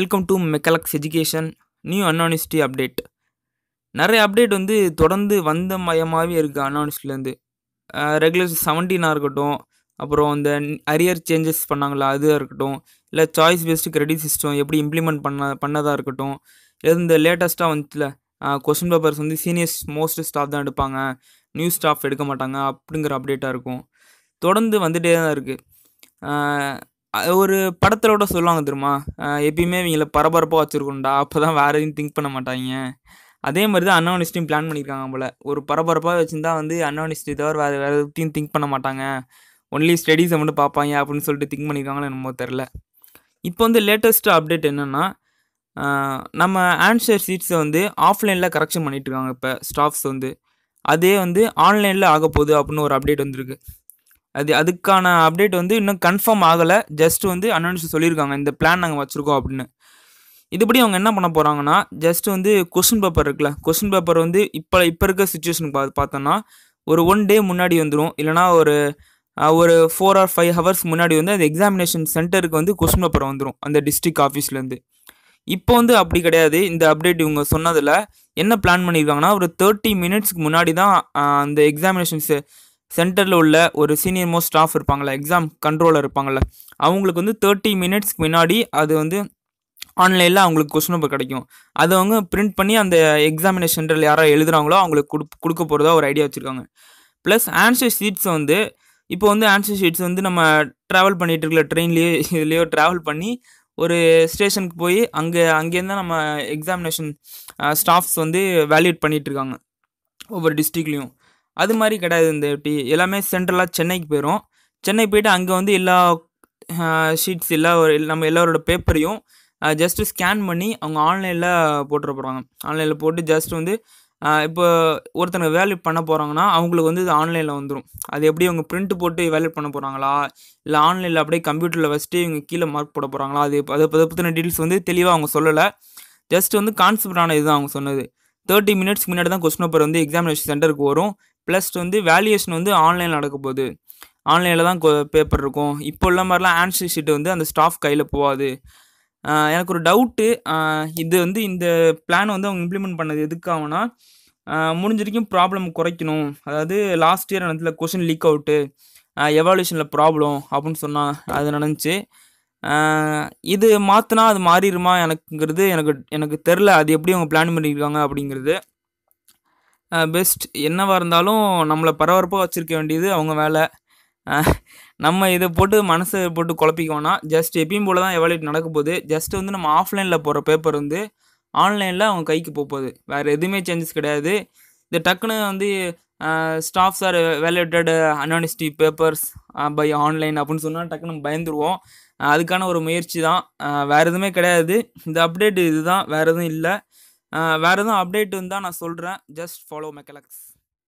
welcome to Mechalux education new அன்னானிஸ்டி update நிறைய update வந்து தொடர்ந்து வந்த மயமாகவே இருக்குது அன்னானிஸ்ட்லேருந்து ரெகுலர் செவன்டீனாக இருக்கட்டும் அப்புறம் இந்த அரியர் சேஞ்சஸ் பண்ணாங்களா அதுவாக இருக்கட்டும் இல்லை சாய்ஸ் பேஸ்டு கிரெடிட் சிஸ்டம் எப்படி இம்ப்ளிமெண்ட் பண்ண பண்ணதாக இருக்கட்டும் இல்லை இந்த லேட்டஸ்ட்டாக வந்துச்சுல கொஸ்டின் பேப்பர்ஸ் வந்து சீனியர்ஸ் மோஸ்ட் ஸ்டாஃப் தான் எடுப்பாங்க நியூ ஸ்டாஃப் எடுக்க மாட்டாங்க அப்படிங்கிற அப்டேட்டாக இருக்கும் தொடர்ந்து வந்துகிட்டே தான் இருக்குது ஒரு படத்திலோட சொல்லுவாங்க தெரியுமா எப்பயுமே இவங்கள பரபரப்பாக வச்சுருக்கோண்டா அப்போ தான் வேறு எதுவும் திங்க் பண்ண மாட்டாங்க அதே மாதிரி தான் அன்னோனிஸ்டையும் பிளான் பண்ணியிருக்காங்க போல் ஒரு பரபரப்பாக வச்சுருந்தா வந்து அன்னோனிஸ்டி தவிர வேறு வேறு எதையும் திங்க் பண்ண மாட்டாங்க ஒன்லி ஸ்டடீஸை மட்டும் பார்ப்பாங்க அப்படின்னு சொல்லிட்டு திங்க் பண்ணியிருக்காங்களோ என்னமோ தெரில இப்போ வந்து லேட்டஸ்ட்டு அப்டேட் என்னென்னா நம்ம ஆன்சர் சீட்ஸை வந்து ஆஃப்லைனில் கரெக்ஷன் பண்ணிகிட்ருக்காங்க இப்போ ஸ்டாஃப்ஸ் வந்து அதே வந்து ஆன்லைனில் ஆக போகுது அப்படின்னு ஒரு அப்டேட் வந்திருக்கு அது அதுக்கான அப்டேட் வந்து இன்னும் கன்ஃபார்ம் ஆகலை ஜஸ்ட் வந்து அனௌன்ஸ் சொல்லியிருக்காங்க இந்த பிளான் நாங்கள் வச்சுருக்கோம் அப்படின்னு இதுபடி அவங்க என்ன பண்ண போகிறாங்கன்னா ஜஸ்ட் வந்து கொஷின் பேப்பர் இருக்குல்ல கொஷின் பேப்பர் வந்து இப்போ இப்போ இருக்க சுச்சுவேஷனுக்கு பா பார்த்தோன்னா ஒரு ஒன் டே முன்னாடி வந்துடும் இல்லைனா ஒரு ஒரு ஃபோர் ஆர் ஃபைவ் ஹவர்ஸ் முன்னாடி வந்து அந்த எக்ஸாமினேஷன் சென்டருக்கு வந்து கொஷின் பேப்பர் வந்துடும் அந்த டிஸ்ட்ரிக் ஆஃபீஸ்லேருந்து இப்போ வந்து அப்படி கிடையாது இந்த அப்டேட் இவங்க சொன்னதில் என்ன பிளான் பண்ணியிருக்காங்கன்னா ஒரு தேர்ட்டி மினிட்ஸ்க்கு முன்னாடி தான் அந்த எக்ஸாமினேஷன்ஸு சென்டரில் உள்ள ஒரு சீனியர் மோஸ்ட் ஸ்டாஃப் இருப்பாங்கள்ல எக்ஸாம் கண்ட்ரோலர் இருப்பாங்கள்ல அவங்களுக்கு வந்து தேர்ட்டி மினிட்ஸ்க்கு முன்னாடி அது வந்து ஆன்லைனில் அவங்களுக்கு கொஸ்டின் பேப்பர் கிடைக்கும் அதை அவங்க பிரிண்ட் பண்ணி அந்த எக்ஸாமினேஷன் சென்டரில் யாரோ எழுதுகிறாங்களோ அவங்களுக்கு கொடு கொடுக்க போகிறதா ஒரு ஐடியா வச்சுருக்காங்க ப்ளஸ் ஆன்சர் ஷீட்ஸை வந்து இப்போ வந்து ஆன்சர் ஷீட்ஸ் வந்து நம்ம ட்ராவல் பண்ணிகிட்டு இருக்கல ட்ரெயின்லேயோ இதுலேயோ ட்ராவல் பண்ணி ஒரு ஸ்டேஷனுக்கு போய் அங்கே அங்கேருந்து நம்ம எக்ஸாமினேஷன் ஸ்டாஃப்ஸ் வந்து வேல்யூட் பண்ணிகிட்ருக்காங்க ஒவ்வொரு டிஸ்ட்ரிக்ட்லேயும் அது மாதிரி கிடையாது இந்த எப்படி எல்லாமே சென்ட்ரலாக சென்னைக்கு போயிடும் சென்னை போயிட்டு அங்கே வந்து எல்லா ஷீட்ஸ் எல்லா நம்ம எல்லாரோட பேப்பரையும் ஜஸ்ட்டு ஸ்கேன் பண்ணி அவங்க ஆன்லைனில் போட்டுற போகிறாங்க ஆன்லைனில் போட்டு ஜஸ்ட் வந்து இப்போ ஒருத்தனை வேல்யூட் பண்ண போகிறாங்கன்னா அவங்களுக்கு வந்து இது ஆன்லைனில் வந்துடும் அது எப்படி அவங்க பிரிண்ட் போட்டு வேல்யூட் பண்ண போகிறாங்களா இல்லை ஆன்லைனில் அப்படியே கம்ப்யூட்டரில் வச்சுட்டு இவங்க கீழே மார்க் போட போகிறாங்களா அது அதை அதை பற்றின டீட்டெயில்ஸ் வந்து தெளிவாக அவங்க சொல்லலை ஜஸ்ட் வந்து கான்செப்டான இதுதான் அவங்க சொன்னது தேர்ட்டி மினிட்ஸ்க்கு முன்னாடி தான் கொஸ்டின் பேப்பர் வந்து எக்ஸாமினேஷன் சென்டருக்கு வரும் ப்ளஸ் வந்து வேல்யூஷன் வந்து ஆன்லைனில் நடக்க போகுது ஆன்லைனில் தான் பேப்பர் இருக்கும் இப்போ உள்ள மாதிரிலாம் ஆன்சர் ஷீட்டு வந்து அந்த ஸ்டாஃப் கையில் போகாது எனக்கு ஒரு டவுட்டு இது வந்து இந்த பிளான் வந்து அவங்க இம்ப்ளிமெண்ட் பண்ணது எதுக்காகனா முடிஞ்ச வரைக்கும் ப்ராப்ளம் குறைக்கணும் அதாவது லாஸ்ட் இயர் நடந்ததில் கொஷின் லீக் அவுட்டு எவால்யூஷனில் ப்ராப்ளம் அப்படின்னு சொன்னால் அது நடந்துச்சு இது மாற்றினா அது மாறிடுமா எனக்குங்கிறது எனக்கு எனக்கு தெரில அது எப்படி அவங்க பிளான் பண்ணியிருக்காங்க அப்படிங்கிறது பெஸ்ட் என்னவாக இருந்தாலும் நம்மளை பரபரப்பாக வச்சுருக்க வேண்டியது அவங்க வேலை நம்ம இதை போட்டு மனசை போட்டு குழப்பிக்கோனா ஜஸ்ட் எப்பயும் போல் தான் எவாலுவேட் நடக்க போகுது ஜஸ்ட் வந்து நம்ம ஆஃப்லைனில் போகிற பேப்பர் வந்து ஆன்லைனில் அவங்க கைக்கு போக போகுது வேறு எதுவுமே சேஞ்சஸ் கிடையாது இது டக்குன்னு வந்து ஸ்டாஃப்ஸ் ஆர் வேல்யூட்டட் அனானிஸ்டி பேப்பர்ஸ் பை ஆன்லைன் அப்படின்னு சொன்னால் டக்குன்னு பயந்துருவோம் அதுக்கான ஒரு முயற்சி தான் வேறு எதுவுமே கிடையாது இந்த அப்டேட் இதுதான் வேறு எதுவும் இல்லை வேறு எதுவும் அப்டேட் இருந்தால் நான் சொல்கிறேன் ஜஸ்ட் ஃபாலோ மெக்கலக்ஸ்